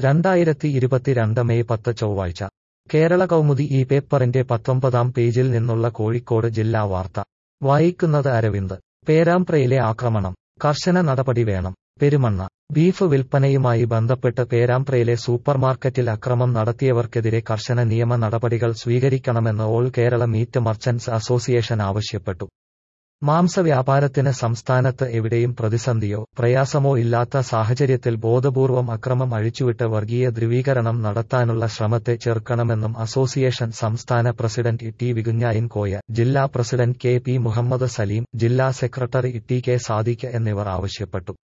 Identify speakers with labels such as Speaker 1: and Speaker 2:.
Speaker 1: രണ്ടായിരത്തി ഇരുപത്തിരണ്ട് മെയ് പത്ത് ചൊവ്വാഴ്ച കേരള കൗമുദി ഈ പേപ്പറിന്റെ പത്തൊമ്പതാം പേജിൽ നിന്നുള്ള കോഴിക്കോട് ജില്ലാ വാർത്ത വായിക്കുന്നത് അരവിന്ദ് പേരാമ്പ്രയിലെ ആക്രമണം കർശന നടപടി വേണം പെരുമണ്ണ ബീഫ് വിൽപ്പനയുമായി ബന്ധപ്പെട്ട് പേരാമ്പ്രയിലെ സൂപ്പർമാർക്കറ്റിൽ അക്രമം നടത്തിയവർക്കെതിരെ കർശന നിയമ നടപടികൾ സ്വീകരിക്കണമെന്ന് all Kerala meat merchants association ആവശ്യപ്പെട്ടു മാംസവ്യാപാരത്തിന് സംസ്ഥാനത്ത് എവിടെയും പ്രതിസന്ധിയോ പ്രയാസമോ ഇല്ലാത്ത സാഹചര്യത്തിൽ ബോധപൂർവം അക്രമം അഴിച്ചുവിട്ട് വർഗീയ ധ്രുവീകരണം നടത്താനുള്ള ശ്രമത്തെ ചെറുക്കണമെന്നും അസോസിയേഷൻ സംസ്ഥാന പ്രസിഡന്റ് ടി വികുഞ്ഞായിൻ കോയ ജില്ലാ president K P Muhammad Saleem ജില്ലാ സെക്രട്ടറി ടി കെ സാദിഖ് എന്നിവർ ആവശ്യപ്പെട്ടു